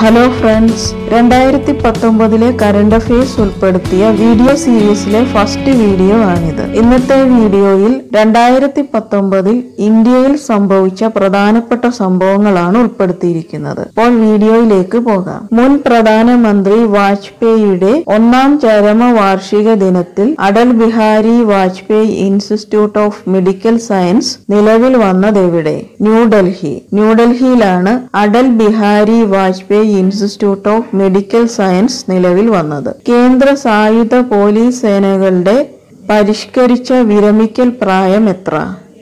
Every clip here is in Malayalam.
ഹലോ ഫ്രണ്ട്സ് രണ്ടായിരത്തി പത്തൊമ്പതിലെ കറണ്ട് അഫയേഴ്സ് ഉൾപ്പെടുത്തിയ വീഡിയോ സീരീസിലെ ഫസ്റ്റ് വീഡിയോ ആണിത് ഇന്നത്തെ വീഡിയോയിൽ രണ്ടായിരത്തി പത്തൊമ്പതിൽ ഇന്ത്യയിൽ സംഭവിച്ച പ്രധാനപ്പെട്ട സംഭവങ്ങളാണ് ഉൾപ്പെടുത്തിയിരിക്കുന്നത് അപ്പോൾ വീഡിയോയിലേക്ക് പോകാം മുൻ പ്രധാനമന്ത്രി വാജ്പേയിയുടെ ഒന്നാം ചരമ വാർഷിക ദിനത്തിൽ Atal Bihari Vajpayee institute of medical science നിലവിൽ വന്നതെവിടെ ന്യൂഡൽഹി ന്യൂഡൽഹിയിലാണ് Atal Bihari Vajpayee institute of medical science നിലവിൽ വന്നത് കേന്ദ്ര സായുധ പോലീസ് സേനകളുടെ പരിഷ്കരിച്ച വിരമിക്കൽ പ്രായം എത്ര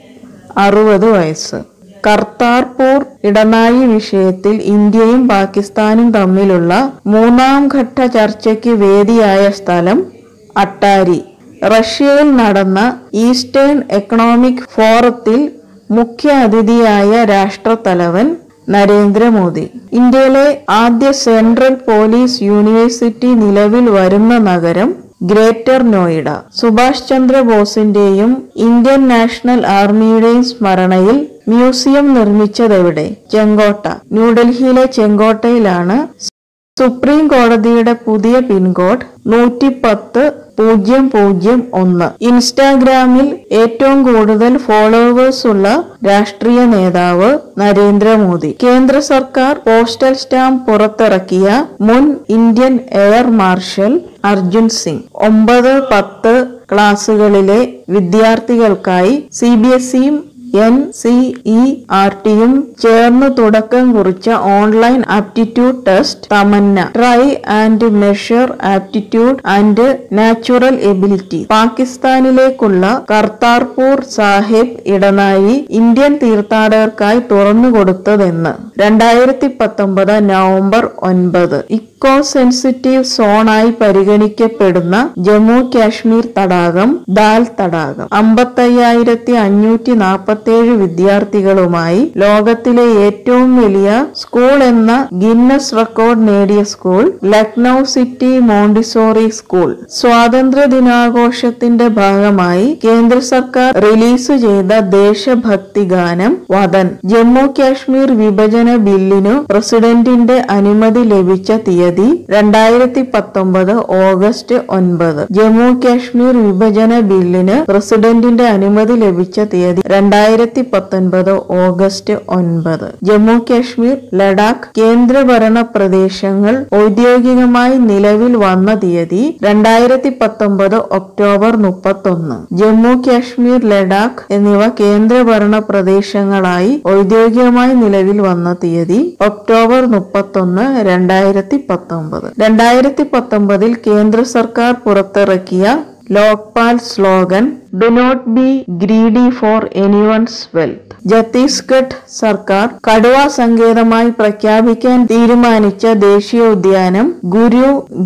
അറുപത് വയസ്സ് കർത്താർപൂർ ഇടനാഴി വിഷയത്തിൽ ഇന്ത്യയും പാകിസ്ഥാനും തമ്മിലുള്ള മൂന്നാം ഘട്ട ചർച്ചയ്ക്ക് വേദിയായ സ്ഥലം അട്ടാരി റഷ്യയിൽ നടന്ന ഈസ്റ്റേൺ എക്കണോമിക് ഫോറത്തിൽ മുഖ്യ അതിഥിയായ രാഷ്ട്രത്തലവൻ നരേന്ദ്രമോദി ഇന്ത്യയിലെ ആദ്യ സെൻട്രൽ പോലീസ് യൂണിവേഴ്സിറ്റി നിലവിൽ വരുന്ന നഗരം ഗ്രേറ്റർ നോയിഡ സുഭാഷ് ചന്ദ്ര ബോസിന്റെയും ഇന്ത്യൻ നാഷണൽ ആർമിയുടെയും സ്മരണയിൽ മ്യൂസിയം നിർമ്മിച്ചതെവിടെ ചെങ്കോട്ട ന്യൂഡൽഹിയിലെ ചെങ്കോട്ടയിലാണ് സുപ്രീം കോടതിയുടെ പുതിയ പിൻകോഡ് നൂറ്റി പത്ത് പൂജ്യം പൂജ്യം ഒന്ന് ഇൻസ്റ്റാഗ്രാമിൽ ഏറ്റവും കൂടുതൽ ഫോളോവേഴ്സ് ഉള്ള രാഷ്ട്രീയ നേതാവ് നരേന്ദ്രമോദി കേന്ദ്ര സർക്കാർ പോസ്റ്റൽ സ്റ്റാമ്പ് പുറത്തിറക്കിയ മുൻ Indian air marshal Arjun Singh ഒമ്പത് പത്ത് ക്ലാസ്സുകളിലെ വിദ്യാർത്ഥികൾക്കായി സി ബി എസ് ഇയും എൻ സി ഇ ആർ ടിയും ചേർന്ന് തുടക്കം കുറിച്ച online aptitude test Tamanna try and measure aptitude and natural ability പാകിസ്ഥാനിലേക്കുള്ള കർത്താർപൂർ സാഹിബ് ഇടനാഴി ഇന്ത്യൻ തീർത്ഥാടകർക്കായി തുറന്നുകൊടുത്തതെന്ന് രണ്ടായിരത്തി പത്തൊമ്പത് നവംബർ ഒൻപത് ഇക്കോ സെൻസിറ്റീവ് സോണായി പരിഗണിക്കപ്പെടുന്ന ജമ്മു കാശ്മീർ തടാകം ദാൽ തടാകം അമ്പത്തയ്യായിരത്തി അഞ്ഞൂറ്റി നാൽപ്പത്തേഴ് വിദ്യാർത്ഥികളുമായി ലോകത്തിലെ ഏറ്റവും വലിയ സ്കൂൾ എന്ന ഗിന്നസ് റെക്കോർഡ് നേടിയ school Lucknow city Montessori school സ്വാതന്ത്ര്യ ദിനാഘോഷത്തിന്റെ ഭാഗമായി കേന്ദ്ര സർക്കാർ റിലീസ് ചെയ്ത ദേശഭക്തി ഗാനം വദൻ ജമ്മു കാശ്മീർ വിഭജന ബില്ലിനു പ്രസിഡന്റിന്റെ അനുമതി ലഭിച്ച തീയതി രണ്ടായിരത്തി പത്തൊമ്പത് ഓഗസ്റ്റ് ഒൻപത് ജമ്മു കാശ്മീർ വിഭജന ബില്ലിന് പ്രസിഡന്റിന്റെ അനുമതി ലഭിച്ച തീയതി രണ്ടായിരത്തി പത്തൊൻപത് ഓഗസ്റ്റ് ഒൻപത് ജമ്മു കാശ്മീർ ലഡാക്ക് കേന്ദ്രഭരണ പ്രദേശങ്ങൾ ഔദ്യോഗികമായി നിലവിൽ വന്ന തീയതി രണ്ടായിരത്തി പത്തൊമ്പത് ഒക്ടോബർ മുപ്പത്തൊന്ന് ജമ്മു കാശ്മീർ ലഡാക്ക് എന്നിവ കേന്ദ്രഭരണ പ്രദേശങ്ങളായി ഔദ്യോഗികമായി നിലവിൽ വന്ന തീയതി ഒക്ടോബർ മുപ്പത്തൊന്ന് രണ്ടായിരത്തി പത്തൊമ്പത് രണ്ടായിരത്തി പത്തൊമ്പതിൽ കേന്ദ്ര സർക്കാർ പുറത്തിറക്കിയ Lokpal slogan do not be greedy for anyone's wealth Chhattisgarh സർക്കാർ കടുവ സങ്കേതമായി പ്രഖ്യാപിക്കാൻ തീരുമാനിച്ച ദേശീയ ഉദ്യാനം ഗുരു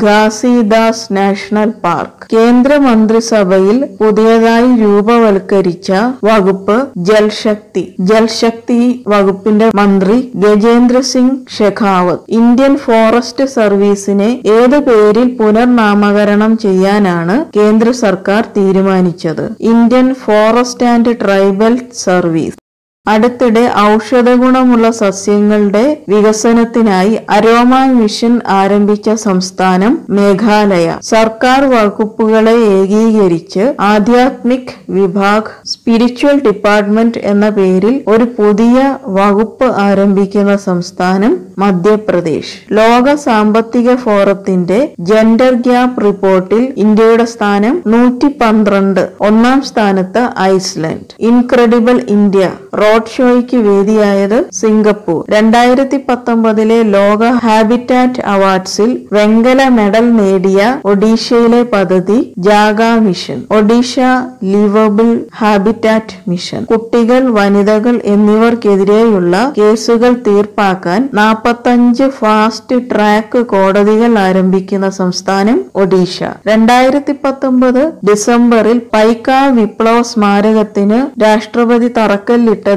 ഘാസിദാസ് നാഷണൽ പാർക്ക് കേന്ദ്ര മന്ത്രിസഭയിൽ പുതിയതായി രൂപവൽക്കരിച്ച വകുപ്പ് ജൽശക്തി ജൽശക്തി വകുപ്പിന്റെ മന്ത്രി ഗജേന്ദ്ര സിംഗ് ഷെഖാവത്ത് ഇന്ത്യൻ ഫോറസ്റ്റ് സർവീസിനെ ഏത് പേരിൽ പുനർനാമകരണം ചെയ്യാനാണ് കേന്ദ്ര സർക്കാർ തീരുമാനിച്ചത് Indian forest and tribal service അടുത്തിടെ ഔഷധ ഗുണമുള്ള സസ്യങ്ങളുടെ വികസനത്തിനായി അരോമ മിഷൻ ആരംഭിച്ച സംസ്ഥാനം മേഘാലയ സർക്കാർ വകുപ്പുകളെ ഏകീകരിച്ച് ആധ്യാത്മിക് വിഭാഗ് സ്പിരിച്വൽ ഡിപ്പാർട്ട്മെന്റ് എന്ന പേരിൽ ഒരു പുതിയ വകുപ്പ് ആരംഭിക്കുന്ന സംസ്ഥാനം മധ്യപ്രദേശ് ലോക സാമ്പത്തിക ഫോറത്തിന്റെ ജെൻഡർ ഗ്യാപ്പ് റിപ്പോർട്ടിൽ ഇന്ത്യയുടെ സ്ഥാനം നൂറ്റി പന്ത്രണ്ട് ഒന്നാം സ്ഥാനത്ത് ഐസ്ലൻഡ് ഇൻക്രെഡിബിൾ ഇന്ത്യ റോഡ് ഷോയ്ക്ക് വേദിയായത് സിംഗപ്പൂർ രണ്ടായിരത്തി പത്തൊമ്പതിലെ ലോക ഹാബിറ്റാറ്റ് അവാർഡ്സിൽ വെങ്കല മെഡൽ നേടിയ ഒഡീഷയിലെ പദ്ധതി Jaga mission Odisha livable habitat mission കുട്ടികൾ വനിതകൾ എന്നിവർക്കെതിരെയുള്ള കേസുകൾ തീർപ്പാക്കാൻ നാൽപ്പത്തഞ്ച് ഫാസ്റ്റ് ട്രാക്ക് കോടതികൾ ആരംഭിക്കുന്ന സംസ്ഥാനം ഒഡീഷ രണ്ടായിരത്തി പത്തൊമ്പത് ഡിസംബറിൽ പൈക്ക വിപ്ലവ സ്മാരകത്തിന് രാഷ്ട്രപതി തറക്കല്ലിട്ടത്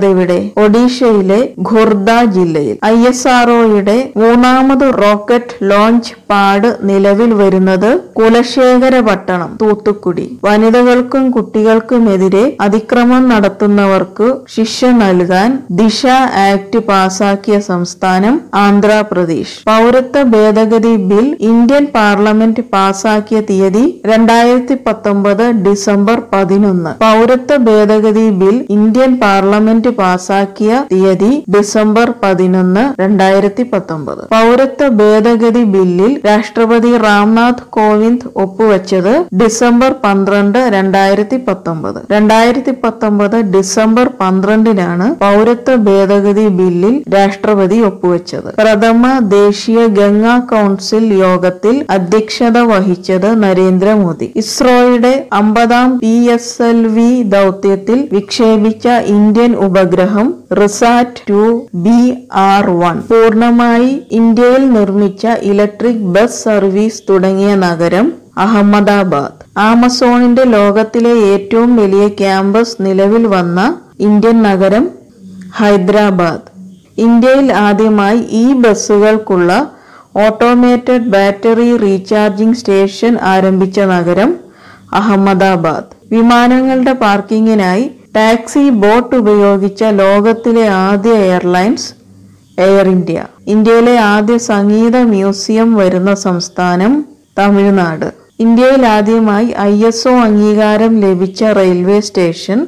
അതെവിടെ ഒഡീഷയിലെ ഖുർദ ജില്ലയിൽ ഐ എസ് ആർഒയുടെ മൂന്നാമത് റോക്കറ്റ് ലോഞ്ച് പാഡ് നിലവിൽ വരുന്നത് കുലശേഖരപട്ടണം തൂത്തുക്കുടി വനിതകൾക്കും കുട്ടികൾക്കുമെതിരെ അതിക്രമം നടത്തുന്നവർക്ക് ശിക്ഷ നൽകാൻ ദിശ ആക്ട് പാസാക്കിയ സംസ്ഥാനം ആന്ധ്രാപ്രദേശ് പൗരത്വ ഭേദഗതി ബിൽ ഇന്ത്യൻ പാർലമെന്റ് പാസാക്കിയ തീയതി രണ്ടായിരത്തി പത്തൊമ്പത് ഡിസംബർ പതിനൊന്ന് പൗരത്വ ഭേദഗതി ബിൽ ഇന്ത്യൻ പാർലമെന്റ് പാസാക്കിയ തീയതി ഡിസംബർ പതിനൊന്ന് രണ്ടായിരത്തി പത്തൊമ്പത് പൗരത്വ ഭേദഗതി ബില്ലിൽ രാഷ്ട്രപതി രാംനാഥ് കോവിന്ദ് ഒപ്പുവെച്ചത് ഡിസംബർ പന്ത്രണ്ട് രണ്ടായിരത്തി പത്തൊമ്പത് രണ്ടായിരത്തി പത്തൊമ്പത് ഡിസംബർ പന്ത്രണ്ടിനാണ് പൗരത്വ ഭേദഗതി ബില്ലിൽ രാഷ്ട്രപതി ഒപ്പുവെച്ചത് പ്രഥമ ദേശീയ ഗംഗാ കൗൺസിൽ യോഗത്തിൽ അധ്യക്ഷത വഹിച്ചത് നരേന്ദ്രമോദി ഇസ്രോയുടെ അമ്പതാം പി എസ് എൽ വി ദൗത്യത്തിൽ വിക്ഷേപിച്ച ഇന്ത്യൻ ഉപഗ്രഹം RISAT two B R one പൂർണ്ണമായി ഇന്ത്യയിൽ നിർമ്മിച്ച ഇലക്ട്രിക് ബസ് സർവീസ് തുടങ്ങിയ നഗരം അഹമ്മദാബാദ് ആമസോണിന്റെ ലോകത്തിലെ ഏറ്റവും വലിയ ക്യാമ്പസ് നിലവിൽ വന്ന ഇന്ത്യൻ നഗരം ഹൈദരാബാദ് ഇന്ത്യയിൽ ആദ്യമായി ഈ ബസ്സുകൾക്കുള്ള ഓട്ടോമേറ്റഡ് ബാറ്ററി റീചാർജിംഗ് സ്റ്റേഷൻ ആരംഭിച്ച നഗരം അഹമ്മദാബാദ് വിമാനങ്ങളുടെ പാർക്കിങ്ങിനായി ടാക്സി ബോട്ട് ഉപയോഗിച്ച ലോകത്തിലെ ആദ്യ എയർലൈൻസ് എയർ ഇന്ത്യ ഇന്ത്യയിലെ ആദ്യ സംഗീത മ്യൂസിയം വരുന്ന സംസ്ഥാനം തമിഴ്നാട് ഇന്ത്യയിൽ ആദ്യമായി ഐ എസ് ഒ അംഗീകാരം ലഭിച്ച റെയിൽവേ സ്റ്റേഷൻ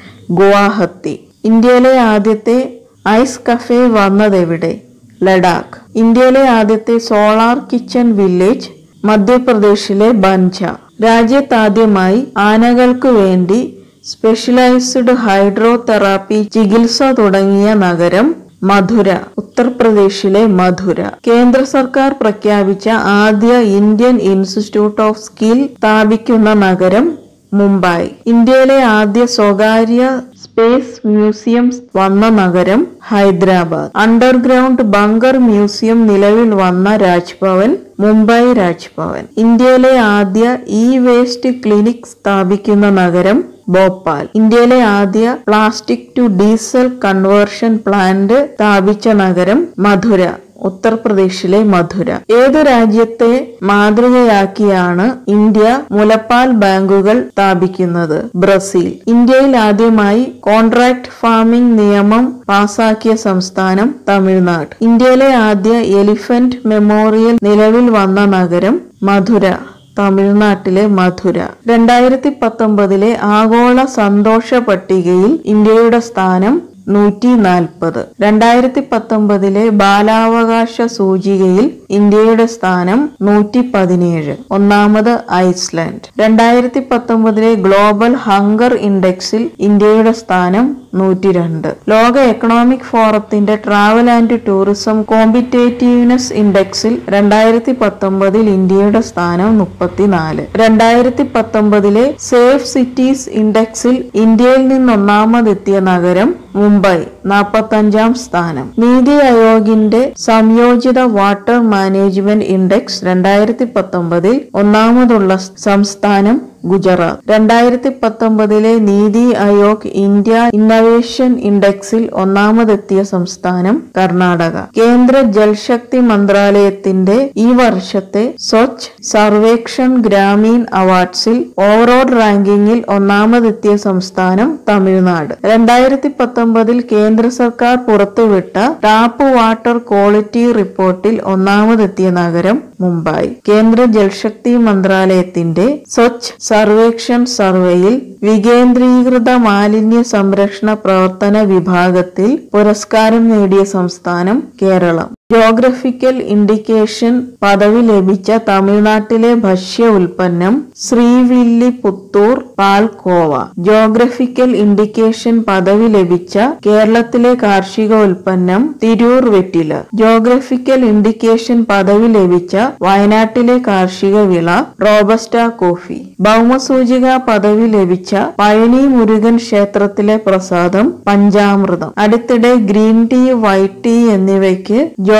ഗുവാഹത്തി ഇന്ത്യയിലെ ആദ്യത്തെ ഐസ് കഫേ വന്നതെവിടെ ലഡാക്ക് ഇന്ത്യയിലെ ആദ്യത്തെ സോളാർ കിച്ചൺ വില്ലേജ് മധ്യപ്രദേശിലെ ബൻജ രാജ്യത്താദ്യമായി ആനകൾക്ക് വേണ്ടി സ്പെഷ്യലൈസ്ഡ് ഹൈഡ്രോ തെറാപ്പി ചികിത്സ തുടങ്ങിയ നഗരം മധുര ഉത്തർപ്രദേശിലെ മധുര കേന്ദ്ര സർക്കാർ പ്രഖ്യാപിച്ച ആദ്യ ഇന്ത്യൻ ഇൻസ്റ്റിറ്റ്യൂട്ട് ഓഫ് സ്കിൽ സ്ഥാപിക്കുന്ന നഗരം മുംബൈ ഇന്ത്യയിലെ ആദ്യ സ്വകാര്യ സ്പേസ് മ്യൂസിയം വന്ന നഗരം ഹൈദരാബാദ് അണ്ടർഗ്രൗണ്ട് ബങ്കർ മ്യൂസിയം നിലവിൽ വന്ന രാജ്ഭവൻ മുംബൈ രാജ്ഭവൻ ഇന്ത്യയിലെ ആദ്യ ഇ വേസ്റ്റ് ക്ലിനിക് സ്ഥാപിക്കുന്ന നഗരം ഭോപ്പാൽ ഇന്ത്യയിലെ ആദ്യ plastic to diesel conversion plant സ്ഥാപിച്ച നഗരം മധുര ഉത്തർപ്രദേശിലെ മധുര ഏത് രാജ്യത്തെ മാതൃകയാക്കിയാണ് ഇന്ത്യ മുലപ്പാൽ ബാങ്കുകൾ സ്ഥാപിക്കുന്നത് ബ്രസീൽ ഇന്ത്യയിൽ ആദ്യമായി കോൺട്രാക്ട് ഫാമിംഗ് നിയമം പാസാക്കിയ സംസ്ഥാനം തമിഴ്നാട് ഇന്ത്യയിലെ ആദ്യ എലിഫന്റ് മെമ്മോറിയൽ നിലവിൽ വന്ന നഗരം മധുര തമിഴ്നാട്ടിലെ മധുര രണ്ടായിരത്തി പത്തൊമ്പതിലെ ആഗോള സന്തോഷ പട്ടികയിൽ ഇന്ത്യയുടെ സ്ഥാനം നൂറ്റി നാൽപ്പത് രണ്ടായിരത്തി പത്തൊമ്പതിലെ ബാലാവകാശ സൂചികയിൽ ഇന്ത്യയുടെ സ്ഥാനം നൂറ്റി പതിനേഴ് ഒന്നാമത് ഐസ്ലാൻഡ് രണ്ടായിരത്തി പത്തൊമ്പതിലെ ഗ്ലോബൽ ഹങ്കർ ഇൻഡെക്സിൽ ഇന്ത്യയുടെ സ്ഥാനം നൂറ്റി രണ്ട് ലോക എക്കണോമിക് ഫോറത്തിന്റെ ട്രാവൽ ആൻഡ് ടൂറിസം കോമ്പറ്റേറ്റീവ്നെസ് ഇൻഡെക്സിൽ രണ്ടായിരത്തി പത്തൊമ്പതിൽ ഇന്ത്യയുടെ സ്ഥാനം മുപ്പത്തിനാല് രണ്ടായിരത്തി പത്തൊമ്പതിലെ സേഫ് സിറ്റീസ് ഇൻഡെക്സിൽ ഇന്ത്യയിൽ നിന്ന് ഒന്നാമതെത്തിയ നഗരം മുംബൈ നാൽപ്പത്തഞ്ചാം സ്ഥാനം നീതി ആയോഗിന്റെ സംയോജിത വാട്ടർ മാനേജ്മെന്റ് ഇൻഡെക്സ് രണ്ടായിരത്തി പത്തൊമ്പതിൽ ഒന്നാമതുള്ള സംസ്ഥാനം ഗുജറാത്ത് രണ്ടായിരത്തി പത്തൊമ്പതിലെ നീതി ആയോഗ് ഇന്ത്യ ഇന്നവേഷൻ ഇൻഡെക്സിൽ ഒന്നാമതെത്തിയ സംസ്ഥാനം കർണാടക കേന്ദ്ര ജൽശക്തി മന്ത്രാലയത്തിന്റെ ഈ വർഷത്തെ സ്വച്ഛ് സർവേക്ഷൺ ഗ്രാമീൺ അവാർഡ്സിൽ ഓവറോൾ റാങ്കിങ്ങിൽ ഒന്നാമതെത്തിയ സംസ്ഥാനം തമിഴ്നാട് രണ്ടായിരത്തി പത്തൊമ്പതിൽ കേന്ദ്ര സർക്കാർ പുറത്തുവിട്ട ടാപ്പ് വാട്ടർ ക്വാളിറ്റി റിപ്പോർട്ടിൽ ഒന്നാമതെത്തിയ നഗരം മുംബൈ കേന്ദ്ര ജൽശക്തി മന്ത്രാലയത്തിന്റെ സ്വച്ഛ് സർവേക്ഷൺ സർവേയിൽ വികേന്ദ്രീകൃത മാലിന്യ സംരക്ഷണ പ്രവർത്തന വിഭാഗത്തിൽ പുരസ്കാരം നേടിയ സംസ്ഥാനം കേരളം ജോഗ്രഫിക്കൽ ഇൻഡിക്കേഷൻ പദവി ലഭിച്ച തമിഴ്നാട്ടിലെ ഭക്ഷ്യ ഉൽപ്പന്നം ശ്രീവില്ലിപുത്തൂർ പാൽക്കോവ ജോഗ്രഫിക്കൽ ഇൻഡിക്കേഷൻ പദവി ലഭിച്ച കേരളത്തിലെ കാർഷിക ഉൽപ്പന്നം തിരൂർ വെറ്റില ജോഗ്രഫിക്കൽ ഇൻഡിക്കേഷൻ പദവി ലഭിച്ച വയനാട്ടിലെ കാർഷിക വിള റോബസ്റ്റ കോഫി ഭൗമസൂചിക പദവി ലഭിച്ച പഴനി മുരുകൻ ക്ഷേത്രത്തിലെ പ്രസാദം പഞ്ചാമൃതം അടുത്തിടെ ഗ്രീൻ ടീ വൈറ്റ് ടീ എന്നിവയ്ക്ക് ജോ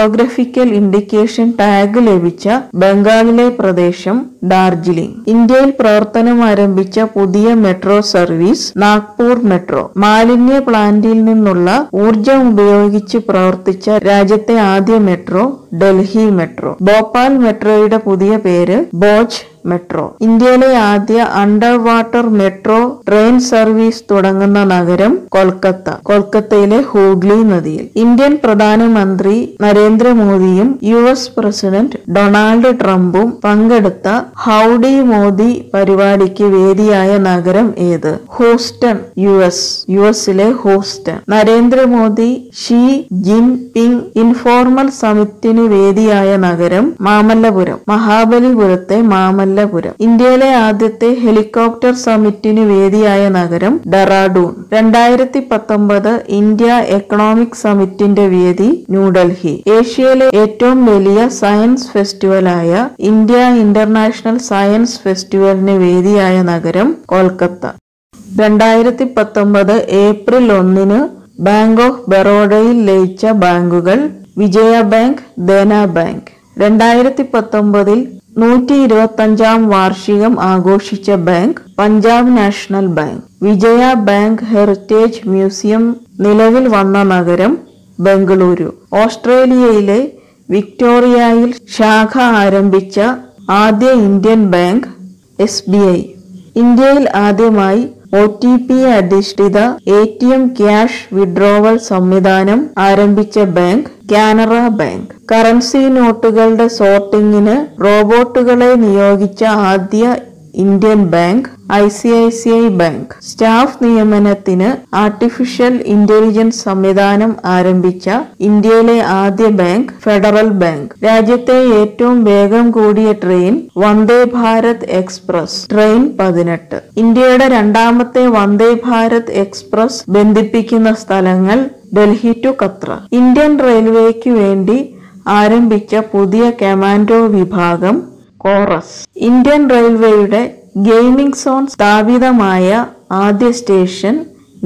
ജിയോഗ്രഫിക്കൽ ഇൻഡിക്കേഷൻ ടാഗ് ലഭിച്ച ബംഗാളിലെ പ്രദേശം ഡാർജിലിംഗ് ഇന്ത്യയിൽ പ്രവർത്തനം ആരംഭിച്ച പുതിയ മെട്രോ സർവീസ് നാഗ്പൂർ മെട്രോ മാലിന്യ പ്ലാന്റിൽ നിന്നുള്ള ഊർജം ഉപയോഗിച്ച് പ്രവർത്തിച്ച രാജ്യത്തെ ആദ്യ മെട്രോ ഡൽഹി മെട്രോ ഭോപ്പാൽ മെട്രോയുടെ പുതിയ പേര് ബോജ് മെട്രോ ഇന്ത്യയിലെ ആദ്യ under water metro train service തുടങ്ങുന്ന നഗരം കൊൽക്കത്ത കൊൽക്കത്തയിലെ ഹൂഗ്ലി നദിയിൽ ഇന്ത്യൻ പ്രധാനമന്ത്രി നരേന്ദ്രമോദിയും യു എസ് പ്രസിഡന്റ് ഡൊണാൾഡ് ട്രംപും പങ്കെടുത്ത ഹൗഡി മോദി പരിപാടിക്ക് വേദിയായ നഗരം ഏത് ഹൂസ്റ്റൺ യു എസ് യു എസിലെ Houston Narendra Modi Xi Jinping informal സമിറ്റിന് വേദിയായ നഗരം മാമല്ലപുരം മഹാബലിപുരത്തെ മാമല്ലപുരം ഇന്ത്യയിലെ ആദ്യത്തെ ഹെലികോപ്റ്റർ സമിറ്റിന് വേദിയായ നഗരം ഡെറാഡൂൺ രണ്ടായിരത്തി പത്തൊമ്പത് ഇന്ത്യ എക്കണോമിക് സമിറ്റിന്റെ വേദി ന്യൂഡൽഹി ഏഷ്യയിലെ ഏറ്റവും വലിയ സയൻസ് ഫെസ്റ്റിവലായ ഇന്ത്യ ഇന്റർനാഷണൽ സയൻസ് ഫെസ്റ്റിവലിന് വേദിയായ നഗരം കൊൽക്കത്ത രണ്ടായിരത്തി പത്തൊമ്പത് ഏപ്രിൽ ഒന്നിന് ബാങ്ക് ഓഫ് ബറോഡയിൽ ലയിച്ച ബാങ്കുകൾ വിജയ ബാങ്ക് ദേന ബാങ്ക് രണ്ടായിരത്തി പത്തൊമ്പതിൽ നൂറ്റി ഇരുപത്തഞ്ചാം വാർഷികം ആഘോഷിച്ച bank Punjab national bank Vijaya bank heritage museum നിലവിൽ വന്ന നഗരം ബംഗളൂരു ഓസ്ട്രേലിയയിലെ വിക്ടോറിയയിൽ ശാഖ ആരംഭിച്ച ആദ്യ Indian bank S B I ഇന്ത്യയിൽ ആദ്യമായി ഒ ടി പി അധിഷ്ഠിത A T M cash withdrawal സംവിധാനം ആരംഭിച്ച ബാങ്ക് കാനറ ബാങ്ക് കറൻസി നോട്ടുകളുടെ സോർട്ടിങ്ങിന് റോബോട്ടുകളെ നിയോഗിച്ച ആദ്യ Indian bank I C I C I bank staff നിയമനത്തിന് ആർട്ടിഫിഷ്യൽ ഇന്റലിജൻസ് സംവിധാനം ആരംഭിച്ച ഇന്ത്യയിലെ ആദ്യ ബാങ്ക് ഫെഡറൽ ബാങ്ക് രാജ്യത്തെ ഏറ്റവും വേഗം കൂടിയ train Vande Bharat express train പതിനെട്ട് ഇന്ത്യയുടെ രണ്ടാമത്തെ വന്ദേ ഭാരത് എക്സ്പ്രസ് ബന്ധിപ്പിക്കുന്ന സ്ഥലങ്ങൾ ഡൽഹി ടു കത്ര ഇന്ത്യൻ റെയിൽവേക്ക് വേണ്ടി ആരംഭിച്ച പുതിയ കമാൻഡോ വിഭാഗം കോറസ് ഇന്ത്യൻ റെയിൽവേയുടെ ഗെയിമിംഗ് സോൺ സ്ഥാപിതമായ ആദ്യ സ്റ്റേഷൻ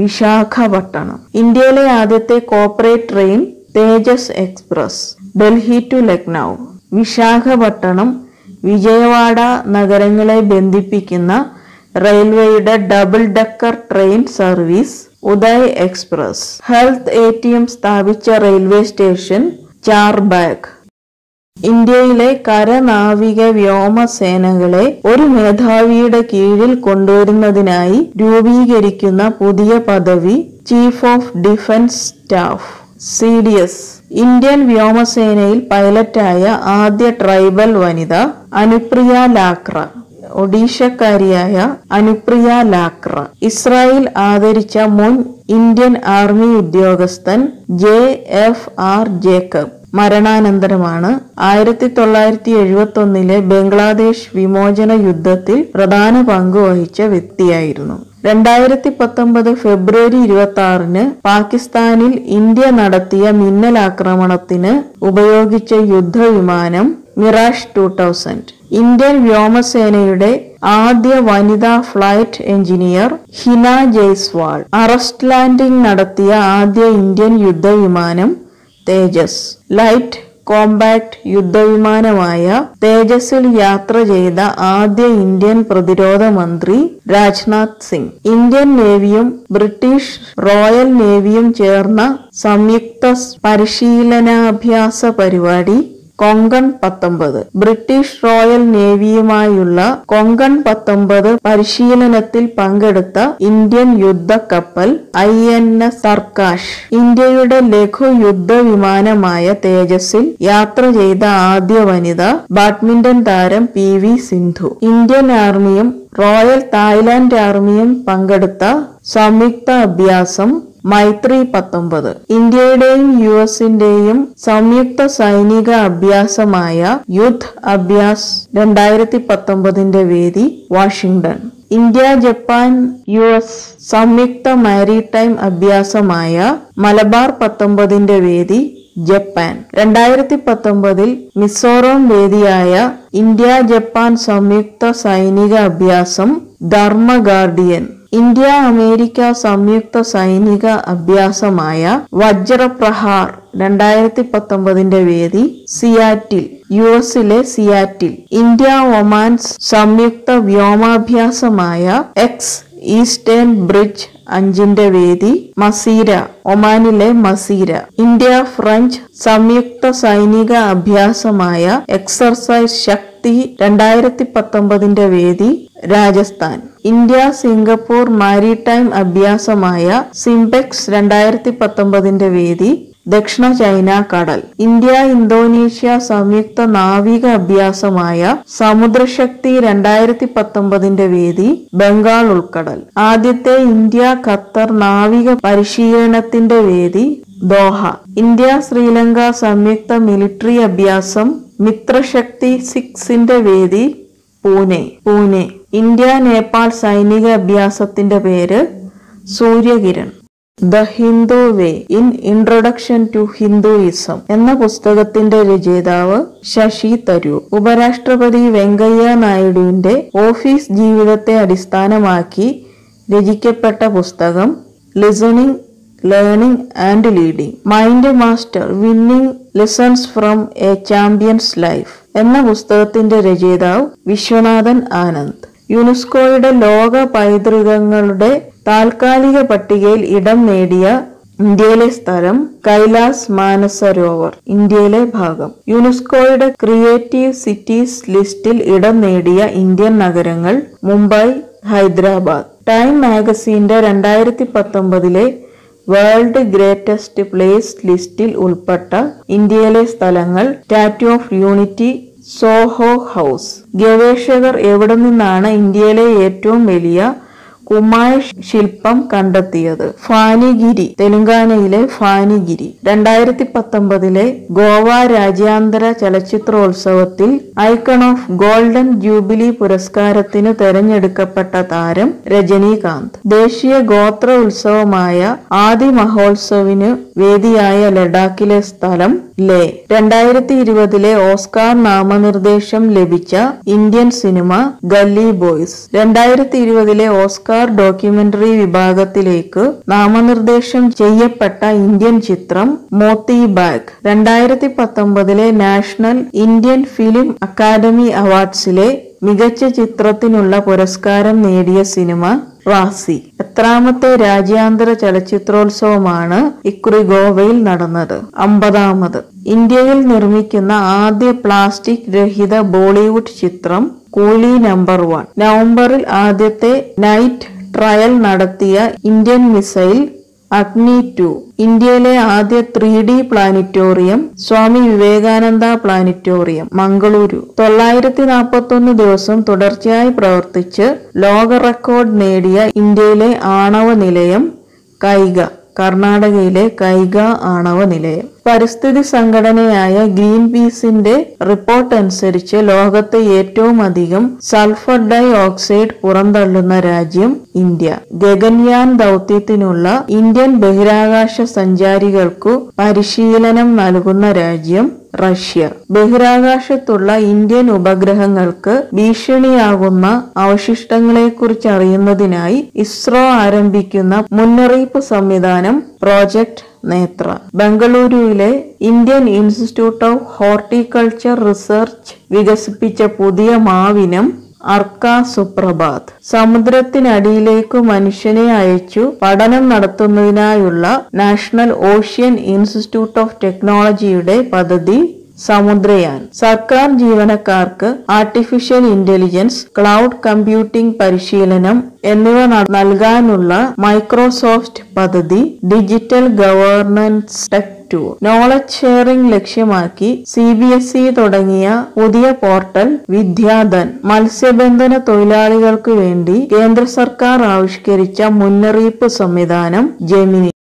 വിശാഖപട്ടണം ഇന്ത്യയിലെ ആദ്യത്തെ corporate train Tejas express Delhi to Lucknow Visakhapatnam Vijayawada നഗരങ്ങളെ ബന്ധിപ്പിക്കുന്ന റെയിൽവേയുടെ double decker train service Uday express health A T M സ്ഥാപിച്ച റെയിൽവേ സ്റ്റേഷൻ ചാർബാഗ് ഇന്ത്യയിലെ കരനാവിക വ്യോമസേനകളെ ഒരു മേധാവിയുടെ കീഴിൽ കൊണ്ടുവരുന്നതിനായി രൂപീകരിക്കുന്ന പുതിയ പദവി chief of defence staff C D S Indian വ്യോമസേനയിൽ പൈലറ്റായ ആദ്യ ട്രൈബൽ വനിത അനുപ്രിയ ലാക്ര ഒഡീഷക്കാരിയായ അനുപ്രിയ ലാക്ര ഇസ്രായേൽ ആദരിച്ച മുൻ ഇന്ത്യൻ ആർമി ഉദ്യോഗസ്ഥൻ ജെ എഫ് ആർ ജേക്കബ് മരണാനന്തരമാണ് ആയിരത്തി തൊള്ളായിരത്തി എഴുപത്തി ഒന്നിലെ ബംഗ്ലാദേശ് വിമോചന യുദ്ധത്തിൽ പ്രധാന പങ്ക് വഹിച്ച വ്യക്തിയായിരുന്നു രണ്ടായിരത്തി പത്തൊമ്പത് ഫെബ്രുവരി ഇരുപത്തി ആറിന് പാകിസ്ഥാനിൽ ഇന്ത്യ നടത്തിയ മിന്നലാക്രമണത്തിന് ഉപയോഗിച്ച യുദ്ധവിമാനം മിറാഷ് ടു തൗസൻഡ് ഇന്ത്യൻ വ്യോമസേനയുടെ ആദ്യ വനിതാ flight engineer Hina Jaiswal arrest landing നടത്തിയ ആദ്യ ഇന്ത്യൻ യുദ്ധവിമാനം തേജസ് ലൈറ്റ് കോമ്പാക്ട് യുദ്ധവിമാനമായ തേജസിൽ യാത്ര ചെയ്ത ആദ്യ ഇന്ത്യൻ പ്രതിരോധ മന്ത്രി രാജ്നാഥ് സിംഗ് ഇന്ത്യൻ നേവിയും ബ്രിട്ടീഷ് റോയൽ നേവിയും ചേർന്ന സംയുക്ത പരിശീലനാഭ്യാസ പരിപാടി കൊങ്കൺ പത്തൊമ്പത് ബ്രിട്ടീഷ് റോയൽ നേവിയുമായുള്ള കൊങ്കൺ പത്തൊമ്പത് പരിശീലനത്തിൽ പങ്കെടുത്ത ഇന്ത്യൻ യുദ്ധക്കപ്പൽ ഐ എൻ എസ് സർക്കാഷ് ഇന്ത്യയുടെ ലഘു യുദ്ധ വിമാനമായ തേജസിൽ യാത്ര ചെയ്ത ആദ്യ വനിത ബാഡ്മിന്റൺ താരം പി വി സിന്ധു ഇന്ത്യൻ ആർമിയും റോയൽ തായ്ലാന്റ് ആർമിയും പങ്കെടുത്ത സംയുക്ത അഭ്യാസം മൈത്രി പത്തൊമ്പത് ഇന്ത്യയുടെയും യു എസിന്റെയും സംയുക്ത സൈനിക അഭ്യാസമായ യുദ്ധ് അഭ്യാസ് രണ്ടായിരത്തി പത്തൊമ്പതിന്റെ വേദി Washington India Japan U S സംയുക്ത മാരിടൈം അഭ്യാസമായ മലബാർ പത്തൊമ്പതിന്റെ വേദി ജപ്പാൻ രണ്ടായിരത്തി പത്തൊമ്പതിൽ മിസോറം വേദിയായ ഇന്ത്യ ജപ്പാൻ സംയുക്ത സൈനിക അഭ്യാസം ധർമ്മ ഗാർഡിയൻ ഇന്ത്യ അമേരിക്ക സംയുക്ത സൈനിക അഭ്യാസമായ വജ്രപ്രഹാർ രണ്ടായിരത്തി പത്തൊമ്പതിന്റെ വേദി സിയാറ്റിൽ യു എസിലെ സിയാറ്റിൽ ഇന്ത്യ ഒമാൻസ് സംയുക്ത വ്യോമാഭ്യാസമായ എക്സ് ഈസ്റ്റേൺ ബ്രിഡ്ജ് അഞ്ചിന്റെ വേദി മസീര ഒമാനിലെ മസീര ഇന്ത്യ ഫ്രഞ്ച് സംയുക്ത സൈനിക അഭ്യാസമായ എക്സർസൈസ് ശക്തി രണ്ടായിരത്തി പത്തൊമ്പതിന്റെ വേദി രാജസ്ഥാൻ ഇന്ത്യ സിംഗപ്പൂർ മാരിടൈം അഭ്യാസമായ സിംപെക്സ് രണ്ടായിരത്തി പത്തൊമ്പതിന്റെ വേദി ദക്ഷിണ ചൈന കടൽ ഇന്ത്യ ഇന്തോനേഷ്യ സംയുക്ത നാവിക അഭ്യാസമായ സമുദ്രശക്തി രണ്ടായിരത്തി പത്തൊമ്പതിന്റെ വേദി ബംഗാൾ ഉൾക്കടൽ ആദ്യത്തെ ഇന്ത്യ ഖത്തർ നാവിക പരിശീലനത്തിന്റെ വേദി ദോഹ ഇന്ത്യ ശ്രീലങ്ക സംയുക്ത മിലിറ്ററി അഭ്യാസം മിത്രശക്തി സിക്സിന്റെ വേദി പൂനെ പൂനെ ഇന്ത്യ നേപ്പാൾ സൈനിക അഭ്യാസത്തിന്റെ പേര് Suryakiran the Hindu way in introduction to Hinduism എന്ന പുസ്തകത്തിന്റെ രചയിതാവ് ശശി തരൂർ ഉപരാഷ്ട്രപതി വെങ്കയ്യ നായിഡുവിന്റെ ഓഫീസ് ജീവിതത്തെ അടിസ്ഥാനമാക്കി രചിക്കപ്പെട്ട പുസ്തകം listening learning and leading mind master winning lessons from a champion's life എന്ന പുസ്തകത്തിന്റെ രചയിതാവ് വിശ്വനാഥൻ ആനന്ദ് യുനെസ്കോയുടെ ലോക പൈതൃകങ്ങളുടെ താൽക്കാലിക പട്ടികയിൽ ഇടം നേടിയ ഇന്ത്യയിലെ സ്ഥലം കൈലാസ് മാനസരോവർ ഇന്ത്യയിലെ ഭാഗം യുനെസ്കോയുടെ ക്രിയേറ്റീവ് സിറ്റീസ് ലിസ്റ്റിൽ ഇടം നേടിയ ഇന്ത്യൻ നഗരങ്ങൾ മുംബൈ ഹൈദരാബാദ് ടൈം മാഗസീന്റെ രണ്ടായിരത്തി പത്തൊമ്പതിലെ വേൾഡ് ഗ്രേറ്റസ്റ്റ് പ്ലേസ് ലിസ്റ്റിൽ ഉൾപ്പെട്ട ഇന്ത്യയിലെ സ്ഥലങ്ങൾ statue of unity Soho house ഗവേഷകർ എവിടെ നിന്നാണ് ഇന്ത്യയിലെ ഏറ്റവും വലിയ കുമായ ശില്പം കണ്ടെത്തിയത് ഫാനിഗിരി തെലങ്കാനയിലെ ഫാനിഗിരി രണ്ടായിരത്തി പത്തൊമ്പതിലെ ഗോവ രാജ്യാന്തര ചലച്ചിത്രോത്സവത്തിൽ ഐക്കൺ ഓഫ് ഗോൾഡൻ ജൂബിലി പുരസ്കാരത്തിന് തെരഞ്ഞെടുക്കപ്പെട്ട താരം രജനീകാന്ത് ദേശീയ ഗോത്ര ഉത്സവമായ ആദി മഹോത്സവിന് വേദിയായ ലഡാക്കിലെ സ്ഥലം ലേ രണ്ടായിരത്തി ഇരുപതിലെ ഓസ്കാർ നാമനിർദ്ദേശം ലഭിച്ച ഇന്ത്യൻ സിനിമ ഗല്ലി ബോയ്സ് രണ്ടായിരത്തി ഇരുപതിലെ ഓസ്കാർ ഡോക്യുമെന്ററി വിഭാഗത്തിലേക്ക് നാമനിർദ്ദേശം ചെയ്യപ്പെട്ട ഇന്ത്യൻ ചിത്രം മോത്തി ബാഗ് രണ്ടായിരത്തി പത്തൊമ്പതിലെ നാഷണൽ ഇന്ത്യൻ ഫിലിം അക്കാദമി അവാർഡ്സിലെ മികച്ച ചിത്രത്തിനുള്ള പുരസ്കാരം നേടിയ സിനിമ റാസി എത്രാമത്തെ രാജ്യാന്തര ചലച്ചിത്രോത്സവമാണ് ഇക്കുറി ഗോവയിൽ നടന്നത് അമ്പതാമത് ഇന്ത്യയിൽ നിർമ്മിക്കുന്ന ആദ്യ പ്ലാസ്റ്റിക് രഹിത ബോളിവുഡ് ചിത്രം കൂലി നമ്പർ വൺ നവംബറിൽ ആദ്യത്തെ നൈറ്റ് ട്രയൽ നടത്തിയ ഇന്ത്യൻ മിസൈൽ അഗ്നി ടു ഇന്ത്യയിലെ ആദ്യ three D planetarium Swami Vivekananda planetarium Mangaluru തൊള്ളായിരത്തി നാൽപ്പത്തി ഒന്ന് ദിവസം തുടർച്ചയായി പ്രവർത്തിച്ച് ലോക റെക്കോർഡ് നേടിയ ഇന്ത്യയിലെ ആണവ നിലയം കൈഗ കർണാടകയിലെ കൈഗ ആണവ നിലയം പരിസ്ഥിതി സംഘടനയായ ഗ്രീൻ പീസിന്റെ റിപ്പോർട്ട് അനുസരിച്ച് ലോകത്തെ ഏറ്റവും അധികം സൾഫർ ഡൈ ഓക്സൈഡ് പുറന്തള്ളുന്ന രാജ്യം ഇന്ത്യ ഗഗൻയാൻ ദൗത്യത്തിനുള്ള ഇന്ത്യൻ ബഹിരാകാശ സഞ്ചാരികൾക്കു പരിശീലനം നൽകുന്ന രാജ്യം റഷ്യ ബഹിരാകാശത്തുള്ള ഇന്ത്യൻ ഉപഗ്രഹങ്ങൾക്ക് ഭീഷണിയാകുന്ന അവശിഷ്ടങ്ങളെക്കുറിച്ച് അറിയുന്നതിനായി ഇസ്രോ ആരംഭിക്കുന്ന മുന്നറിയിപ്പ് സംവിധാനം പ്രോജക്ട് നേത്ര ബംഗളൂരുവിലെ Indian institute of horticulture research വികസിപ്പിച്ച പുതിയ മാവിനം അർക്ക സുപ്രഭാത് സമുദ്രത്തിനടിയിലേക്കു മനുഷ്യനെ അയച്ചു പഠനം നടത്തുന്നതിനായുള്ള നാഷണൽ ഓഷ്യൻ ഇൻസ്റ്റിറ്റ്യൂട്ട് ഓഫ് ടെക്നോളജിയുടെ പദ്ധതി സമുദ്രയാൻ സർക്കാർ ജീവനക്കാർക്ക് ആർട്ടിഫിഷ്യൽ ഇന്റലിജൻസ് ക്ലൗഡ് കമ്പ്യൂട്ടിംഗ് പരിശീലനം എന്നിവ ന- നൽകാനുള്ള മൈക്രോസോഫ്റ്റ് പദ്ധതി digital governance tech tour knowledge sharing ലക്ഷ്യമാക്കി സി ബി എസ് ഇ തുടങ്ങിയ പുതിയ പോർട്ടൽ വിദ്യാധൻ മത്സ്യബന്ധന തൊഴിലാളികൾക്ക് വേണ്ടി കേന്ദ്ര സർക്കാർ ആവിഷ്കരിച്ച മുന്നറിയിപ്പ് സംവിധാനം ജെമിനി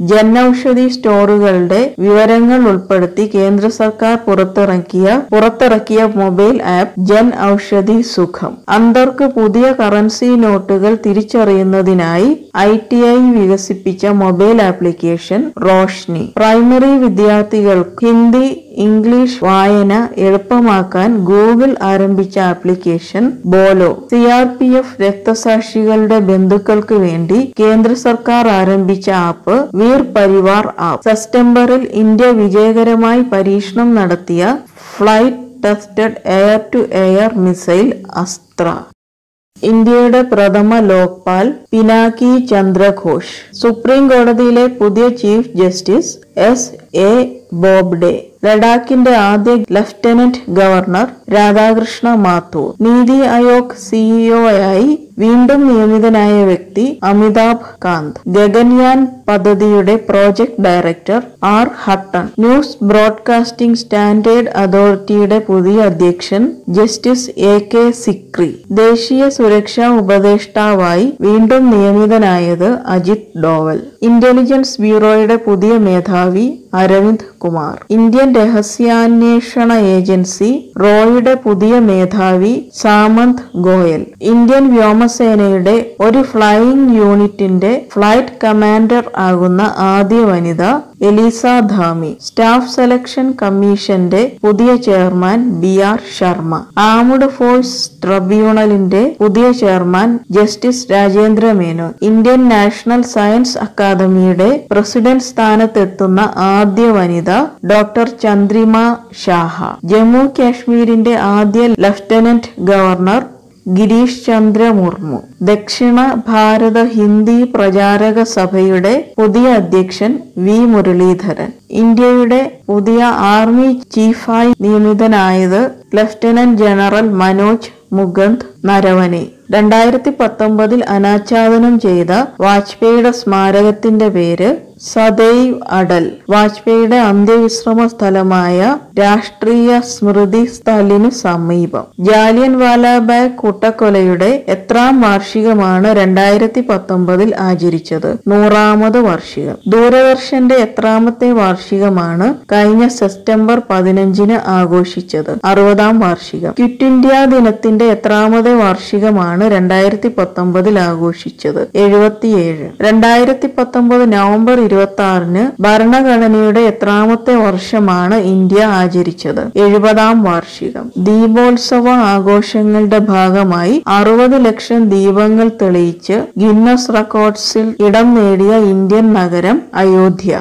ജൻ ഔഷധി സ്റ്റോറുകളുടെ വിവരങ്ങൾ ഉൾപ്പെടുത്തി കേന്ദ്ര സർക്കാർ പുറത്തിറക്കിയ പുറത്തിറക്കിയ മൊബൈൽ ആപ്പ് ജൻ ഔഷധി സുഖം അന്തർക്ക് പുതിയ കറൻസി നോട്ടുകൾ തിരിച്ചറിയുന്നതിനായി ഐ ടി ഐ വികസിപ്പിച്ച മൊബൈൽ ആപ്ലിക്കേഷൻ റോഷ്നി പ്രൈമറി വിദ്യാർത്ഥികൾക്ക് ഹിന്ദി ഇംഗ്ലീഷ് വായന എളുപ്പമാക്കാൻ ഗൂഗിൾ ആരംഭിച്ച application Bolo C R P F രക്തസാക്ഷികളുടെ ബന്ധുക്കൾക്ക് വേണ്ടി കേന്ദ്ര സർക്കാർ ആരംഭിച്ച ആപ്പ് വീർ പരിവാർ ആപ്പ് സെപ്റ്റംബറിൽ ഇന്ത്യ വിജയകരമായി പരീക്ഷണം നടത്തിയ flight tested air to air missile Astra ഇന്ത്യയുടെ പ്രഥമ ലോക്പാൽ പിനാക്കി ചന്ദ്രഘോഷ് സുപ്രീം കോടതിയിലെ പുതിയ chief justice S A Bobde ലഡാക്കിന്റെ ആദ്യ ലഫ്റ്റനന്റ് ഗവർണർ രാധാകൃഷ്ണ മാത്തൂർ നീതി ആയോഗ് സിഇഒയായി വീണ്ടും നിയമിതനായ വ്യക്തി അമിതാഭ് കാന്ത് ഗഗൻയാൻ പദ്ധതിയുടെ project director R Hutton news broadcasting standard അതോറിറ്റിയുടെ പുതിയ അധ്യക്ഷൻ ജസ്റ്റിസ് എ കെ സിക്രി ദേശീയ സുരക്ഷാ ഉപദേഷ്ടാവായി വീണ്ടും നിയമിതനായത് അജിത് ഡോവൽ ഇന്റലിജൻസ് ബ്യൂറോയുടെ പുതിയ മേധാവി അരവിന്ദ് കുമാർ ഇന്ത്യൻ രഹസ്യാന്വേഷണ ഏജൻസി റോയുടെ പുതിയ മേധാവി സാമന്ത് ഗോയൽ ഇന്ത്യൻ വ്യോമസേനയുടെ ഒരു ഫ്ലൈയിങ് യൂണിറ്റിന്റെ ഫ്ലൈറ്റ് കമാൻഡർ ആകുന്ന ആദ്യ വനിത എലീസ ധാമി സ്റ്റാഫ് സെലക്ഷൻ കമ്മീഷന്റെ പുതിയ chairman B R Sharma armed force ട്രിബ്യൂണലിന്റെ പുതിയ chairman justice Rajendra Menon Indian national science അക്കാദമിയുടെ പ്രസിഡന്റ് സ്ഥാനത്തെത്തുന്ന ആദ്യ വനിത ഡോക്ടർ ചന്ദ്രിമ ഷാഹ ജമ്മു കാശ്മീരിന്റെ ആദ്യ ലഫ്റ്റനന്റ് ഗവർണർ ഗിരീഷ് ചന്ദ്ര മുർമു ദക്ഷിണ ഭാരത ഹിന്ദി പ്രചാരക സഭയുടെ പുതിയ അധ്യക്ഷൻ വി മുരളീധരൻ ഇന്ത്യയുടെ പുതിയ ആർമി ചീഫായി നിയമിതനായത് ലഫ്റ്റനന്റ് ജനറൽ മനോജ് മുകുന്ദ് നരവനെ രണ്ടായിരത്തി പത്തൊമ്പതിൽ അനാച്ഛാദനം ചെയ്ത വാജ്പേയിയുടെ സ്മാരകത്തിന്റെ പേര് സദൈവ് അടൽ വാജ്പേയിയുടെ അന്ത്യവിശ്രമ സ്ഥലമായ രാഷ്ട്രീയ സ്മൃതി സ്ഥലിന് സമീപം ജാലിയൻ വാലാബാഗ് കൂട്ടക്കൊലയുടെ എത്രാം വാർഷികമാണ് രണ്ടായിരത്തി പത്തൊമ്പതിൽ ആചരിച്ചത് നൂറാമത് വാർഷികം ദൂരദർശന്റെ എത്രാമത്തെ വാർഷികമാണ് കഴിഞ്ഞ സെപ്റ്റംബർ പതിനഞ്ചിന് ആഘോഷിച്ചത് അറുപതാം വാർഷികം ക്വിറ്റ് ഇന്ത്യ ദിനത്തിന്റെ എത്രാമത് വാർഷികമാണ് രണ്ടായിരത്തി പത്തൊമ്പതിൽ ആഘോഷിച്ചത് എഴുപത്തിയേഴ് രണ്ടായിരത്തി പത്തൊമ്പത് നവംബർ ഇരുപത്തി ആറിന് ഭരണഘടനയുടെ എത്രാമത്തെ വർഷമാണ് ഇന്ത്യ ആചരിച്ചത് എഴുപതാം വാർഷികം ദീപോത്സവ ആഘോഷങ്ങളുടെ ഭാഗമായി അറുപത് ലക്ഷം ദീപങ്ങൾ തെളിയിച്ച് ഗിന്നസ് റെക്കോർഡ്സിൽ ഇടം നേടിയ ഇന്ത്യൻ നഗരം അയോധ്യ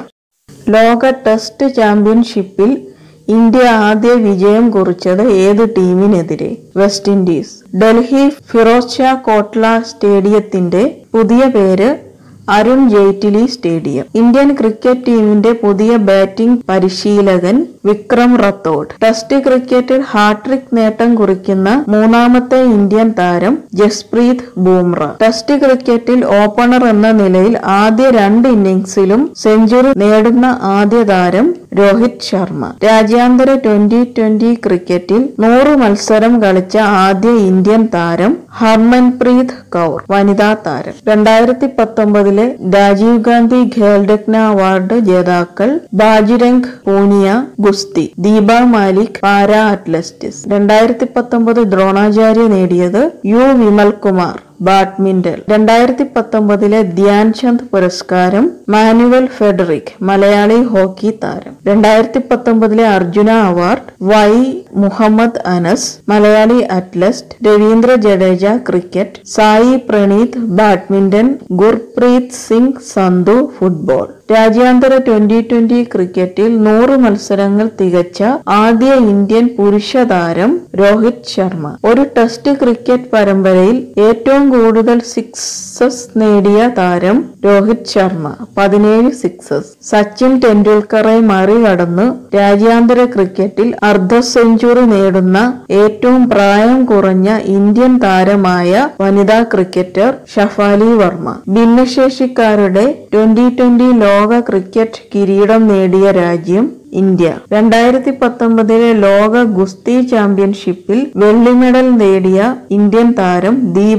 ലോക ടെസ്റ്റ് ചാമ്പ്യൻഷിപ്പിൽ ഇന്ത്യ ആദ്യ വിജയം കുറിച്ചത് ഏത് ടീമിനെതിരെ വെസ്റ്റ് ഇൻഡീസ് ഡൽഹി ഫിറോസ് ഷാ കോട്ട്ല സ്റ്റേഡിയത്തിന്റെ പുതിയ പേര് Arun Jaitley stadium Indian cricket ടീമിന്റെ പുതിയ ബാറ്റിംഗ് പരിശീലകൻ വിക്രം റത്തോഡ് ടെസ്റ്റ് ക്രിക്കറ്റിൽ ഹാട്രിക് നേട്ടം കുറിക്കുന്ന മൂന്നാമത്തെ ഇന്ത്യൻ താരം ജസ്പ്രീത് ബൂംറ ടെസ്റ്റ് ക്രിക്കറ്റിൽ ഓപ്പണർ എന്ന നിലയിൽ ആദ്യ രണ്ട് ഇന്നിംഗ്സിലും സെഞ്ചുറി നേടുന്ന ആദ്യ താരം രോഹിത് ശർമ്മ രാജ്യാന്തര ട്വന്റി ട്വന്റി ക്രിക്കറ്റിൽ നൂറ് മത്സരം കളിച്ച ആദ്യ ഇന്ത്യൻ താരം ഹർമൻപ്രീത് കൗർ വനിതാ താരം രണ്ടായിരത്തി പത്തൊമ്പതിലെ രാജീവ് ഗാന്ധി ഖേൽരത്ന അവാർഡ് ജേതാക്കൾ ബാജുരംഗ് പൂനിയ ഗുസ്തി ദീപ മാലിക് പാരാ അത്ലറ്റിക്സ് രണ്ടായിരത്തി പത്തൊമ്പത് ദ്രോണാചാര്യ നേടിയത് യു വിമൽകുമാർ ബാഡ്മിന്റൺ രണ്ടായിരത്തി പത്തൊമ്പതിലെ ധ്യാൻചന്ദ് പുരസ്കാരം മാനുവൽ ഫെഡറിക് മലയാളി ഹോക്കി താരം രണ്ടായിരത്തി പത്തൊമ്പതിലെ Arjuna award Y Muhammad Anas Malayali athlete Ravindra Jadeja cricket Sai Praneeth badminton Gurpreet Singh Sandhu football രാജ്യാന്തര ട്വന്റി ട്വന്റി ക്രിക്കറ്റിൽ നൂറ് മത്സരങ്ങൾ തികച്ച ആദ്യ ഇന്ത്യൻ പുരുഷ താരം രോഹിത് ശർമ്മ ഒരു ടെസ്റ്റ് ക്രിക്കറ്റ് പരമ്പരയിൽ ഏറ്റവും കൂടുതൽ സിക്സസ് നേടിയ താരം രോഹിത് ശർമ്മ പതിനേഴ് സിക്സസ് സച്ചിൻ ടെണ്ടുൽക്കറെ മറികടന്ന് രാജ്യാന്തര ക്രിക്കറ്റിൽ അർദ്ധ സെഞ്ചുറി നേടുന്ന ഏറ്റവും പ്രായം കുറഞ്ഞ ഇന്ത്യൻ താരമായ വനിതാ ക്രിക്കറ്റർ ഷഫാലി വർമ്മ ഭിന്നശേഷിക്കാരുടെ ട്വന്റി ട്വന്റി ലോക ക്രിക്കറ്റ് കിരീടം നേടിയ രാജ്യം ഇന്ത്യ രണ്ടായിരത്തി പത്തൊമ്പതിലെ ലോക ഗുസ്തി ചാമ്പ്യൻഷിപ്പിൽ വെള്ളി മെഡൽ നേടിയ ഇന്ത്യൻ താരം ദീപക്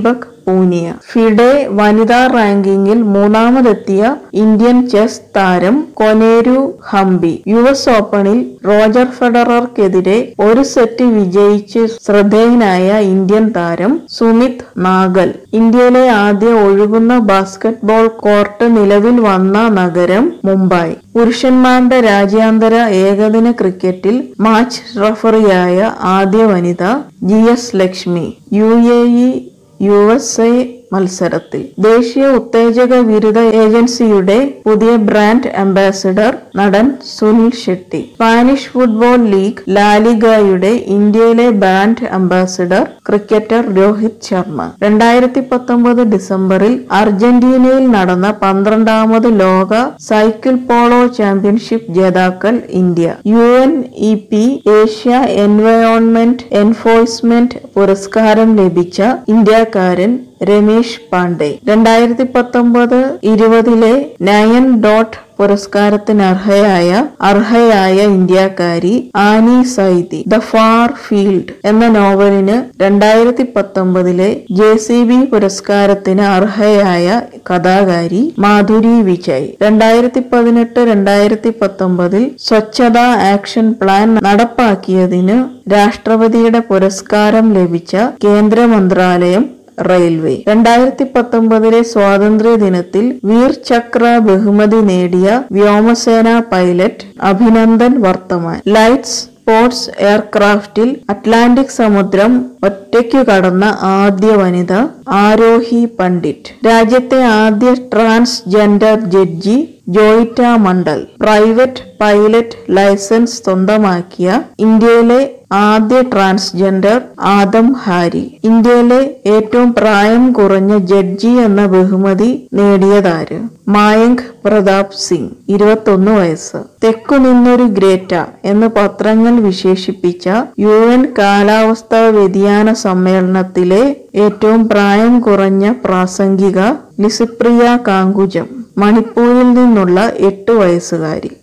പൂനിയ ഫിഡെ വനിതാ റാങ്കിങ്ങിൽ മൂന്നാമതെത്തിയ ഇന്ത്യൻ ചെസ് താരം കൊനേരു ഹംപി യു എസ് ഓപ്പണിൽ റോജർ ഫെഡറർക്കെതിരെ ഒരു സെറ്റ് വിജയിച്ച് ശ്രദ്ധേയനായ ഇന്ത്യൻ താരം സുമിത് നാഗൽ ഇന്ത്യയിലെ ആദ്യ ഒഴുകുന്ന ബാസ്കറ്റ്ബോൾ കോർട്ട് നിലവിൽ വന്ന നഗരം മുംബൈ പുരുഷന്മാരുടെ രാജ്യാന്തര ഏകദിന ക്രിക്കറ്റിൽ മാച്ച് റഫറിയായ ആദ്യ വനിത G S Lakshmi U A E U S A മത്സരത്തിൽ ദേശീയ ഉത്തേജക ബിരുദ ഏജൻസിയുടെ പുതിയ ബ്രാൻഡ് അംബാസിഡർ നടൻ Suniel Shetty Spanish football league ലാലിഗയുടെ ഇന്ത്യയിലെ brand ambassador cricketer Rohit Sharma രണ്ടായിരത്തി പത്തൊമ്പത് ഡിസംബറിൽ അർജന്റീനയിൽ നടന്ന പന്ത്രണ്ടാമത് ലോക സൈക്കിൾ പോളോ ചാമ്പ്യൻഷിപ്പ് ജേതാക്കൾ India U N E P Asia environment enforcement പുരസ്കാരം ലഭിച്ച ഇന്ത്യക്കാരൻ രമേശ് പാണ്ഡെ രണ്ടായിരത്തി പത്തൊമ്പത് ഇരുപതിലെ നയൻ ഡോട്ട് പുരസ്കാരത്തിന് അർഹയായ അർഹയായ ഇന്ത്യക്കാരി Annie Zaidi the far field എന്ന നോവലിന് രണ്ടായിരത്തി പത്തൊമ്പതിലെ ജെ സി ബി പുരസ്കാരത്തിന് അർഹയായ കഥാകാരി മാധുരി വിജയ് രണ്ടായിരത്തി പതിനെട്ട് രണ്ടായിരത്തി പത്തൊമ്പതിൽ സ്വച്ഛത ആക്ഷൻ പ്ലാൻ നടപ്പാക്കിയതിന് രാഷ്ട്രപതിയുടെ പുരസ്കാരം ലഭിച്ച കേന്ദ്ര മന്ത്രാലയം റെയിൽവേ രണ്ടായിരത്തി പത്തൊമ്പതിലെ സ്വാതന്ത്ര്യ ദിനത്തിൽ വീർ ചക്ര ബഹുമതി നേടിയ വ്യോമസേന pilot Abhinandan Varthaman lights sports എയർക്രാഫ്റ്റിൽ അറ്റ്ലാന്റിക് സമുദ്രം ഒറ്റയ്ക്കു കടന്ന ആദ്യ വനിത ആരോഹി പണ്ഡിറ്റ് രാജ്യത്തെ ആദ്യ transgender judge Joyita Mondal private pilot license സ്വന്തമാക്കിയ ഇന്ത്യയിലെ ആദ്യ ട്രാൻസ്ജെൻഡർ ആദം ഹാരി ഇന്ത്യയിലെ ഏറ്റവും പ്രായം കുറഞ്ഞ ജഡ്ജി എന്ന ബഹുമതി നേടിയതാര് മായങ്ക് പ്രതാപ് സിംഗ് ഇരുപത്തൊന്ന് വയസ്സ് തെക്കു നിന്നൊരു ഗ്രേറ്റ എന്ന് പത്രങ്ങൾ വിശേഷിപ്പിച്ച യു എൻ കാലാവസ്ഥാ വ്യതിയാന സമ്മേളനത്തിലെ ഏറ്റവും പ്രായം കുറഞ്ഞ പ്രാസംഗിക ലിസിപ്രിയ കാങ്കുജം മണിപ്പൂരിൽ നിന്നുള്ള എട്ട് വയസ്സുകാരി